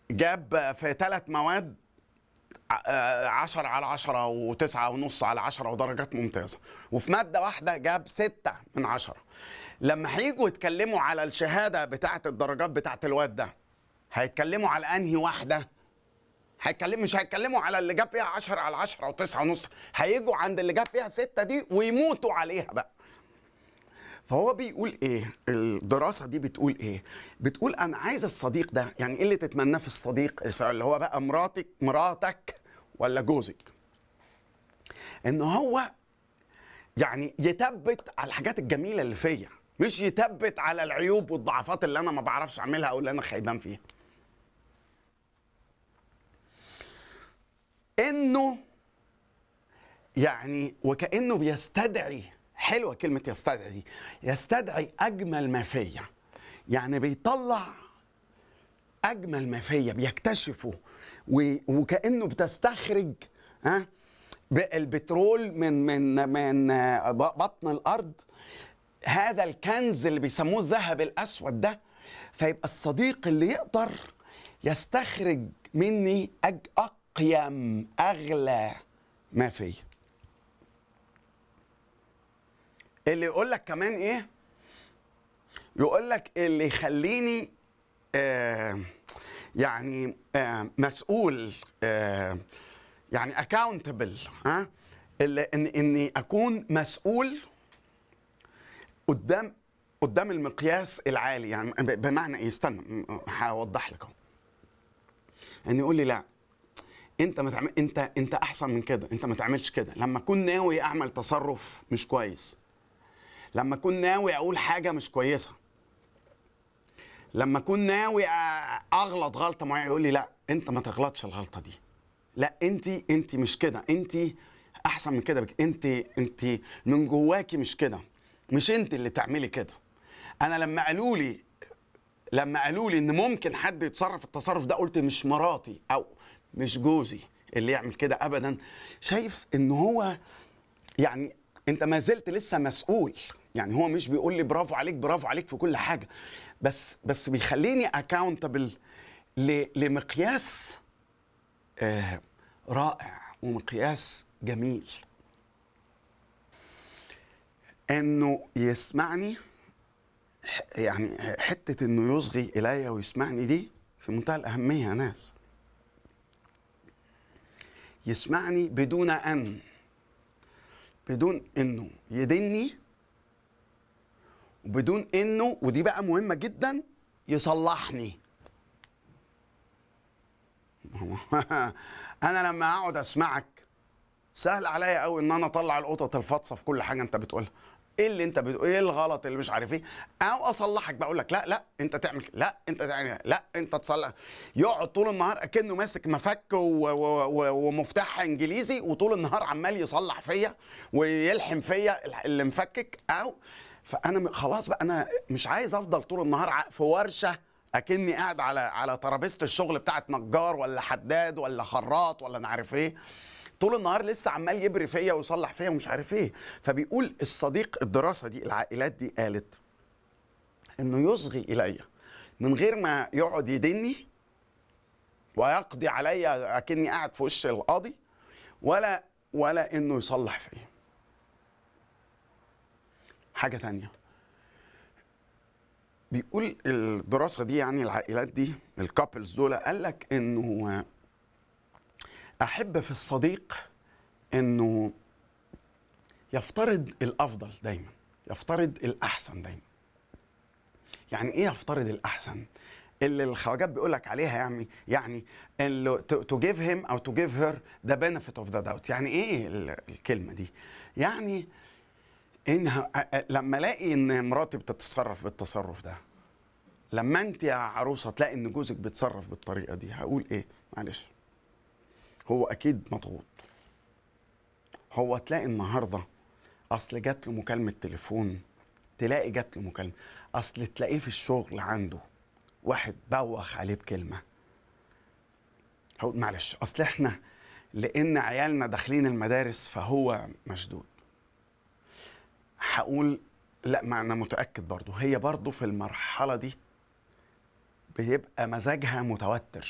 جاب في ثلاث مواد ع- عشرة على عشرة وتسعة ونص على عشرة ودرجات ممتازة وفي مادة واحدة جاب ستة من عشرة لما هيجوا يتكلموا على الشهادة بتاعة الدرجات بتاعة الواد ده هيتكلموا على أنهي واحدة هيتكلم مش هيتكلموا على اللي جاب فيها 10 على 10 وتسعة ونص هيجوا عند اللي جاب فيها ستة دي ويموتوا عليها بقى فهو بيقول ايه الدراسه دي بتقول ايه بتقول انا عايز الصديق ده يعني ايه اللي تتمناه في الصديق اللي هو بقى مراتك مراتك ولا جوزك ان هو يعني يثبت على الحاجات الجميله اللي فيا مش يثبت على العيوب والضعفات اللي انا ما بعرفش اعملها او اللي انا خيبان فيها انه يعني وكانه بيستدعي حلوه كلمه يستدعي دي يستدعي اجمل ما فيا يعني بيطلع اجمل ما فيا بيكتشفه و- وكانه بتستخرج ها ب- البترول من من من آه، ب- بطن الارض هذا الكنز اللي بيسموه الذهب الاسود ده فيبقى الصديق اللي يقدر يستخرج مني أج اقيم اغلى ما فيا اللي يقول لك كمان ايه يقول لك اللي يخليني آه يعني آه مسؤول آه يعني اكاونتبل ها اللي ان اني اكون مسؤول قدام قدام المقياس العالي يعني ب- بمعنى ايه استنى م- هوضح لك اهو ان يقول لي لا انت ما تعمل انت انت احسن من كده انت ما تعملش كده لما اكون ناوي اعمل تصرف مش كويس لما اكون ناوي اقول حاجه مش كويسه لما اكون ناوي أ- اغلط غلطه معينه يقول لي لا انت ما تغلطش الغلطه دي لا انت انت مش كده انت احسن من كده بك- انت انت من جواكي مش كده مش انت اللي تعملي كده انا لما قالوا لي لما قالوا لي ان ممكن حد يتصرف التصرف ده قلت مش مراتي او مش جوزي اللي يعمل كده ابدا شايف ان هو يعني انت ما زلت لسه مسؤول يعني هو مش بيقول لي برافو عليك برافو عليك في كل حاجه بس بس بيخليني اكاونتبل لمقياس آه رائع ومقياس جميل انه يسمعني ح- يعني حته انه يصغي الي ويسمعني دي في منتهى الاهميه يا ناس يسمعني بدون ان بدون انه يدني وبدون انه ودي بقى مهمه جدا يصلحني انا لما اقعد اسمعك سهل عليا قوي ان انا اطلع القطط الفاطسه في كل حاجه انت بتقولها ايه اللي انت بتقول ايه الغلط اللي مش عارف ايه او اصلحك بقول لك لا لا انت تعمل كده، لا انت تعمل لا انت تصلح يقعد طول النهار اكنه ماسك مفك و- و- و- ومفتاح انجليزي وطول النهار عمال يصلح فيا ويلحم فيا اللي مفكك او فانا م- خلاص بقى انا مش عايز افضل طول النهار ع- في ورشه اكني قاعد على على ترابيزه الشغل بتاعت نجار ولا حداد ولا خراط ولا انا عارف ايه طول النهار لسه عمال يبري فيا ويصلح فيا ومش عارف ايه فبيقول الصديق الدراسه دي العائلات دي قالت انه يصغي الي من غير ما يقعد يدني ويقضي عليا اكني قاعد في وش القاضي ولا ولا انه يصلح فيا حاجه تانية بيقول الدراسه دي يعني العائلات دي الكابلز دول قال لك انه احب في الصديق انه يفترض الافضل دايما يفترض الاحسن دايما يعني ايه يفترض الاحسن اللي الخواجات بيقول لك عليها يعني يعني اللي تو جيف هيم او تو جيف هير ذا بنفيت اوف ذا داوت يعني ايه ال- الكلمه دي يعني انها أ- أ- لما الاقي ان مراتي بتتصرف بالتصرف ده لما انت يا عروسه تلاقي ان جوزك بيتصرف بالطريقه دي هقول ايه معلش هو اكيد مضغوط هو تلاقي النهارده اصل جات له مكالمه تليفون تلاقي جات له مكالمه اصل تلاقيه في الشغل عنده واحد بوخ عليه بكلمه هقول معلش اصل احنا لان عيالنا داخلين المدارس فهو مشدود هقول لا ما انا متاكد برضو هي برضو في المرحله دي بيبقى مزاجها متوتر